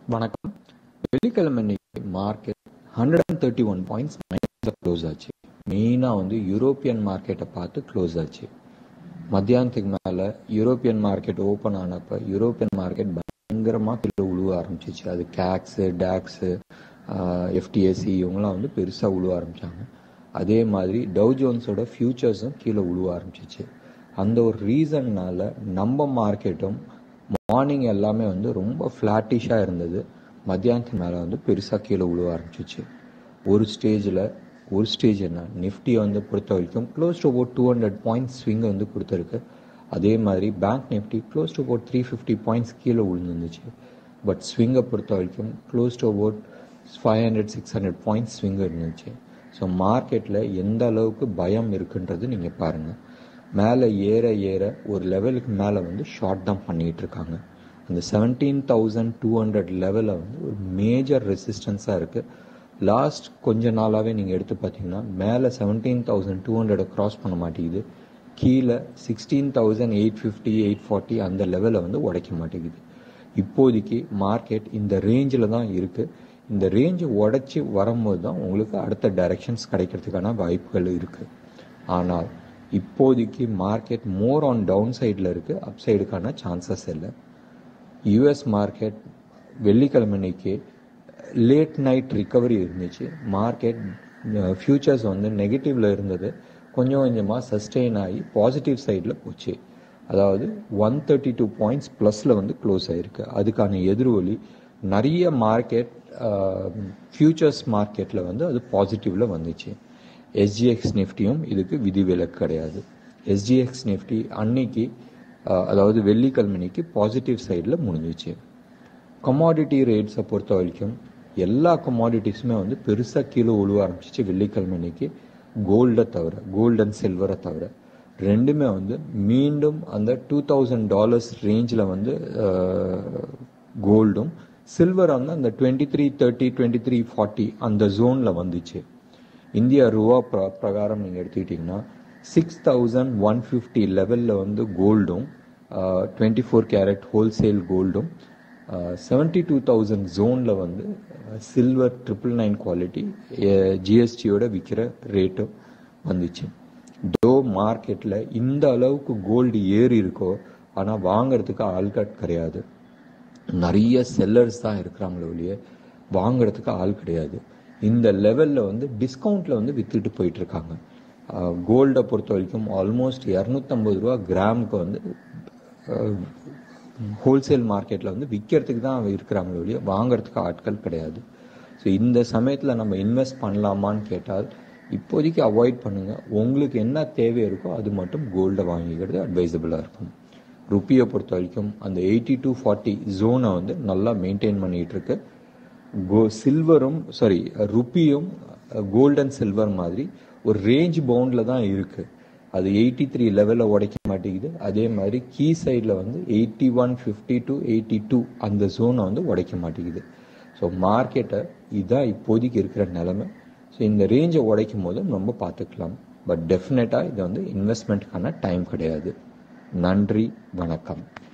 வணக்கம் வெள்ளிக்கிழமை இன்னைக்கு market hundred and thirty one points மைனஸில் க்ளோஸ் ஆச்சு மெயினாக வந்து யூரோப்பியன் மார்க்கெட்டை பார்த்து க்ளோஸ் ஆச்சு மத்தியானத்துக்கு மேலே யூரோப்பியன் மார்க்கெட் ஓப்பன் ஆனப்போ யூரோப்பியன் மார்க்கெட் பயங்கரமாக கீழே உழுவ ஆரம்பிச்சிச்சு அது கேக்ஸு டேக்ஸு எஃப்டிஎஸ்சி இவங்கெல்லாம் வந்து பெருசாக உழுவ ஆரம்பித்தாங்க அதே மாதிரி டவ் ஜோன்ஸோட ஃபியூச்சர்ஸும் கீழே உழுவ ஆரம்பிச்சிச்சு அந்த ஒரு ரீசன்னால நம்ம மார்க்கெட்டும் மார்னிங் எல்லாமே வந்து ரொம்ப ஃப்ளாட்டிஷாக இருந்தது மத்தியானத்துக்கு மேலே வந்து பெருசாக கீழே விழுவ ஆரம்பிச்சிச்சு ஒரு ஸ்டேஜில் ஒரு ஸ்டேஜ் என்ன நிஃப்டியை வந்து பொறுத்த வரைக்கும் close to about two hundred points swing வந்து கொடுத்துருக்கு அதே மாதிரி bank Nifty close to about three fifty points கீழே விழுந்துருந்துச்சு பட் ஸ்விங்கை பொறுத்த வரைக்கும் close to about five hundred six hundred points swing இருந்துச்சு ஸோ மார்க்கெட்டில் எந்த அளவுக்கு பயம் இருக்குன்றது நீங்கள் பாருங்கள் மேலே ஏற ஏற ஒரு லெவலுக்கு மேலே வந்து ஷார்ட் தான் பண்ணிகிட்டு இருக்காங்க அந்த செவன்டீன் தௌசண்ட் டூ ஹண்ட்ரட் லெவலில் வந்து ஒரு மேஜர் ரெசிஸ்டன்ஸாக இருக்குது லாஸ்ட் கொஞ்ச நாளாகவே நீங்கள் எடுத்து பார்த்தீங்கன்னா மேலே செவன்டீன் தௌசண்ட் டூ ஹண்ட்ரடை க்ராஸ் பண்ண மாட்டேங்குது கீழே sixteen thousand eight fifty eight forty அந்த லெவலை வந்து உடைக்க மாட்டேங்குது இப்போதைக்கு மார்க்கெட் இந்த ரேஞ்சில் தான் இருக்குது இந்த ரேஞ்சை உடச்சி வரும்போது தான் உங்களுக்கு அடுத்த டைரக்ஷன்ஸ் கிடைக்கிறதுக்கான வாய்ப்புகள் இருக்குது ஆனால் இப்போதைக்கு மார்க்கெட் மோர் ஆன் டவுன் சைடில் இருக்குது அப் சைடுக்கான சான்சஸ் இல்லை யூஎஸ் மார்க்கெட் வெள்ளிக்கிழமைக்கு லேட் நைட் ரிக்கவரி இருந்துச்சு மார்க்கெட் ஃபியூச்சர்ஸ் வந்து நெகட்டிவில் இருந்தது கொஞ்சம் கொஞ்சமாக சஸ்டெயின் ஆகி பாசிட்டிவ் சைடில் போச்சு அதாவது ஒன் தேர்ட்டி டூ பாயிண்ட்ஸ் ப்ளஸில் வந்து க்ளோஸ் ஆகிருக்கு அதுக்கான எதிர்வொலி நிறைய மார்க்கெட் ஃபியூச்சர்ஸ் மார்க்கெட்டில் வந்து அது பாசிட்டிவில் வந்துச்சு எஸ்ஜிஎக்ஸ் நிஃப்டியும் இதுக்கு விதிவிலக்கு கிடையாது எஸ்ஜிஎக்ஸ் நிஃப்டி அன்னைக்கு அதாவது வெள்ளிக்கிழமைக்கு பாசிட்டிவ் சைடில் முடிஞ்சிச்சு கமாடிட்டி ரேட்ஸை பொறுத்த வரைக்கும் எல்லா கமாடிட்டிஸுமே வந்து பெருசாக கீழே உழுவ ஆரம்பிச்சிச்சு வெள்ளிக்கிழமைக்கு கோல்டை தவிர கோல்டு அண்ட் சில்வரை தவிர ரெண்டுமே வந்து மீண்டும் அந்த டூ தௌசண்ட் டாலர்ஸ் ரேஞ்சில் வந்து கோல்டும் சில்வர் வந்து அந்த twenty three thirty twenty three forty அந்த ஜோனில் வந்துச்சு இந்தியா ரூபா ப்ர பிரகாரம் நீங்கள் எடுத்துக்கிட்டிங்கன்னா சிக்ஸ் தௌசண்ட் ஒன் ஃபிஃப்டி லெவலில் வந்து கோல்டும் டுவெண்ட்டி ஃபோர் கேரட் ஹோல்சேல் கோல்டும் செவன்ட்டி டூ தௌசண்ட் ஜோனில் வந்து சில்வர் ட்ரிபிள் நைன் குவாலிட்டி ஜிஎஸ்டியோட விற்கிற ரேட்டும் வந்துச்சு டோ மார்க்கெட்டில் இந்த அளவுக்கு கோல்டு ஏறி இருக்கோ ஆனால் வாங்கிறதுக்கு ஆள்காட் கிடையாது நிறைய செல்லர்ஸ் தான் இருக்கிறாங்களே ஒழிய வாங்குறதுக்கு ஆள் கிடையாது இந்த லெவலில் வந்து டிஸ்கவுண்ட்டில் வந்து விற்றுட்டு போயிட்டு இருக்காங்க கோல்டை பொறுத்த வரைக்கும் ஆல்மோஸ்ட் இரநூத்தம்பது ரூபா கிராமுக்கு வந்து ஹோல்சேல் மார்க்கெட்டில் வந்து விற்கிறதுக்கு தான் இருக்கிறாங்களே ஒழிய வாங்குறதுக்கு ஆட்கள் கிடையாது ஸோ இந்த சமயத்தில் நம்ம இன்வெஸ்ட் பண்ணலாமான்னு கேட்டால் இப்போதைக்கு அவாய்ட் பண்ணுங்கள் உங்களுக்கு என்ன தேவை இருக்கோ அது மட்டும் கோல்டை வாங்கிக்கிறது அட்வைசபிளாக இருக்கும் ருப்பியை பொறுத்த வரைக்கும் அந்த எயிட்டி டு ஃபார்ட்டி ஜோனை வந்து நல்லா மெயின்டைன் பண்ணிகிட்டு இருக்கு கோ சில்வரும் சாரி ருப்பியும் கோல்ட் அண்ட் சில்வர் மாதிரி ஒரு ரேஞ்ச் பவுண்டில் தான் இருக்குது அது எயிட்டி த்ரீ லெவலில் உடைக்க மாட்டேங்குது அதே மாதிரி கீ சைடில் வந்து eighty one fifty to eighty two அந்த ஜோனை வந்து உடைக்க மாட்டேங்குது ஸோ மார்க்கெட்டை இதுதான் இப்போதைக்கு இருக்கிற நிலமை ஸோ இந்த ரேஞ்சை உடைக்கும் போது நம்ம பார்த்துக்கலாம் பட் டெஃபினட்டாக இது வந்து இன்வெஸ்ட்மெண்ட்டுக்கான டைம் கிடையாது நன்றி வணக்கம்